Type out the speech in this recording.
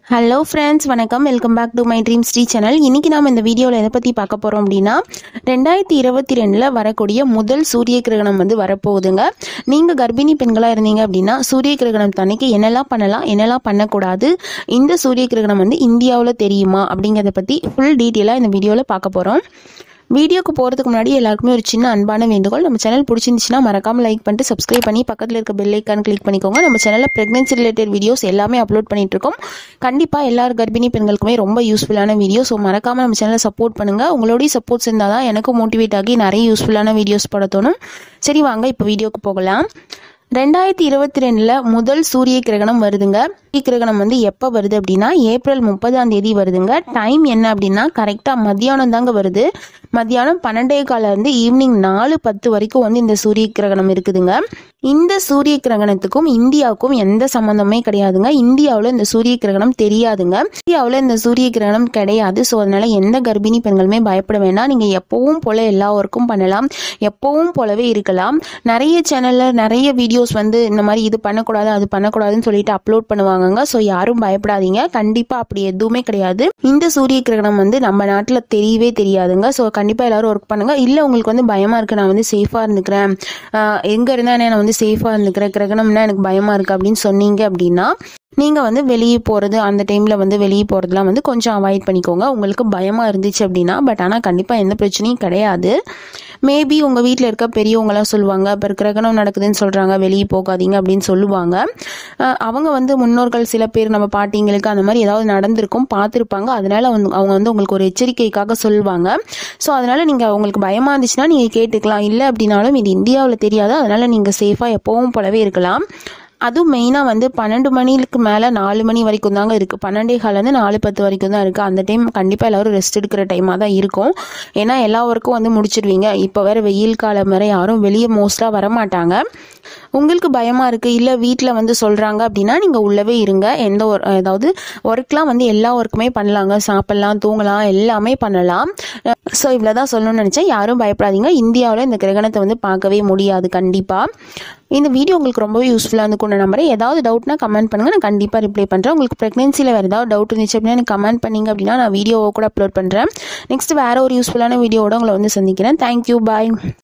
hello friends வணக்கம் welcome back to my dream Sri channel இன்னைக்கு நாம் இந்த வீடியோவில் எதை பற்றி பார்க்க போகிறோம் அப்படின்னா ரெண்டாயிரத்தி இருபத்தி ரெண்டில் வரக்கூடிய முதல் சூரிய கிரகணம் வந்து வரப்போகுதுங்க நீங்கள் கர்ப்பிணி பெண்களாக இருந்தீங்க அப்படின்னா சூரிய கிரகணம் தன்னைக்கு என்னெல்லாம் பண்ணலாம் என்னெல்லாம் பண்ணக்கூடாது இந்த சூரிய கிரகணம் வந்து இந்தியாவில் தெரியுமா அப்படிங்கிறத பற்றி ஃபுல் டீட்டெயிலாக இந்த வீடியோவில் பார்க்க போகிறோம் வீடியோக்கு போகிறதுக்கு முன்னாடி எல்லாருக்குமே ஒரு சின்ன அன்பான வேண்டுகோள் நம்ம சேனல் பிடிச்சிருந்துச்சுன்னா மறக்காம லைக் பண்ணிட்டு சப்ஸ்கிரைப் பண்ணி பக்கத்தில் இருக்க பெல் ஐக்கான் கிளிக் பண்ணிக்கோங்க நம்ம சேனலில் ப்ரெக்னென்சி ரிலேட்டட் வீடியோஸ் எல்லாமே அப்லோட் பண்ணிட்டு இருக்கோம் கண்டிப்பாக எல்லா கர்ப்பிணி பெண்களுக்குமே ரொம்ப யூஸ்ஃபுல்லான வீடியோ ஸோ மறக்காம நம்ம சேனலை சப்போர்ட் பண்ணுங்க உங்களுடைய சப்போர்ட்ஸ் இருந்தால் தான் எனக்கும் மோட்டிவேட் ஆகி நிறைய யூஸ்ஃபுல்லான வீடியோஸ் போட தோணும் சரி வாங்க இப்போ வீடியோக்கு போகலாம் ரெண்டாயிரத்தி இருபத்தி ரெண்டில் முதல் சூரிய கிரகணம் வருதுங்க சூரிய கிரகணம் வந்து எப்போ வருது அப்படின்னா ஏப்ரல் முப்பதாம் தேதி வருதுங்க டைம் என்ன அப்படின்னா கரெக்டாக மத்தியானம் தாங்க வருது மத்தியானம் பன்னெண்டே கால இருந்து ஈவினிங் நாலு பத்து வரைக்கும் வந்து இந்த சூரிய கிரகணம் இருக்குதுங்க இந்த சூரிய கிரகணத்துக்கும் இந்தியாவுக்கும் எந்த சம்மந்தமே கிடையாதுங்க இந்தியாவில் இந்த சூரிய கிரகணம் தெரியாதுங்க இந்தியாவில் இந்த சூரிய கிரகணம் கிடையாது ஸோ அதனால எந்த கர்ப்பிணி பெண்களுமே பயப்பட வேண்டாம் நீங்கள் எப்பவும் போல எல்லா ஒர்க்கும் பண்ணலாம் எப்பவும் போலவே இருக்கலாம் நிறைய சேனல்ல நிறைய வீடியோஸ் வந்து இந்த மாதிரி இது பண்ணக்கூடாது அது பண்ணக்கூடாதுன்னு சொல்லிட்டு அப்லோட் பண்ணுவாங்கங்க ஸோ யாரும் பயப்படாதீங்க கண்டிப்பாக அப்படி எதுவுமே கிடையாது இந்த சூரிய கிரகணம் வந்து நம்ம நாட்டில் தெரியவே தெரியாதுங்க ஸோ கண்டிப்பாக எல்லாரும் ஒர்க் பண்ணுங்க இல்லை உங்களுக்கு வந்து பயமா இருக்கு நான் வந்து சேஃபாக இருந்துக்கிறேன் ஆஹ் எங்க இருந்தா என்ன நான் வந்து சேஃபாக இருந்துக்கிறேன் கிரகணம்னா எனக்கு பயமா இருக்கு அப்படின்னு சொன்னீங்க அப்படின்னா நீங்கள் வந்து வெளியே போகிறது அந்த டைமில் வந்து வெளியே போகிறதுலாம் வந்து கொஞ்சம் அவாய்ட் பண்ணிக்கோங்க உங்களுக்கு பயமாக இருந்துச்சு அப்படின்னா பட் ஆனால் கண்டிப்பாக எந்த பிரச்சனையும் கிடையாது மேபி உங்கள் வீட்டில் இருக்க பெரியவங்களாம் சொல்லுவாங்க இப்போ கிரகணம் நடக்குதுன்னு சொல்கிறாங்க வெளியே போகாதீங்க அப்படின்னு சொல்லுவாங்க அஹ் அவங்க வந்து முன்னோர்கள் சில பேர் நம்ம பாட்டிங்களுக்கு அந்த மாதிரி ஏதாவது நடந்திருக்கும் பார்த்துருப்பாங்க அதனால வந்து அவங்க வந்து உங்களுக்கு ஒரு எச்சரிக்கைக்காக சொல்லுவாங்க ஸோ அதனால நீங்கள் உங்களுக்கு பயமாக இருந்துச்சுன்னா நீங்கள் கேட்டுக்கலாம் இல்லை அப்படின்னாலும் இது இந்தியாவில் தெரியாது அதனால நீங்கள் சேஃபாக எப்பவும் போலவே இருக்கலாம் அதுவும் மெயினாக வந்து பன்னெண்டு மணிக்கு மேலே நாலு மணி வரைக்கும் தாங்க இருக்குது பன்னெண்டே காலேருந்து நாலு பத்து வரைக்கும் தான் இருக்குது அந்த டைம் கண்டிப்பாக எல்லோரும் ரெஸ்ட் எடுக்கிற டைமாக தான் இருக்கும் ஏன்னா எல்லா ஒர்க்கும் வந்து முடிச்சிடுவீங்க இப்போ வேறு வெயில் காலம் வேறு யாரும் வெளியே மோஸ்ட்டாக வரமாட்டாங்க உங்களுக்கு பயமாக இருக்குது இல்லை வீட்டில் வந்து சொல்கிறாங்க அப்படின்னா நீங்கள் உள்ளவே இருங்க எந்த ஒரு அதாவது ஒர்க்லாம் வந்து எல்லா ஒர்க்குமே பண்ணலாங்க சாப்பிட்லாம் தூங்கலாம் எல்லாமே பண்ணலாம் ஸோ இவ்வளோ தான் சொல்லணும்னு நினச்சேன் யாரும் பயப்படாதீங்க இந்தியாவில் இந்த கிரகணத்தை வந்து பார்க்கவே முடியாது கண்டிப்பாக இந்த வீடியோ உங்களுக்கு ரொம்பவே யூஸ்ஃபுல்லாக இருந்துக்கும் நம்புறேன் ஏதாவது டவுட்னா கமெண்ட் பண்ணுங்கள் நான் கண்டிப்பாக ரிப்ளை பண்ணுறேன் உங்களுக்கு ப்ரெக்னென்சியில் வேறு ஏதாவது டவுட் இருந்துச்சு அப்படின்னா எனக்கு கமெண்ட் பண்ணீங்க அப்படின்னா நான் வீடியோவை கூட அப்லோட் பண்ணுறேன் நெக்ஸ்ட் வேறு ஒரு யூஸ்ஃபுல்லான வீடியோவோட உங்களை வந்து சந்திக்கிறேன் தேங்க்யூ பாய்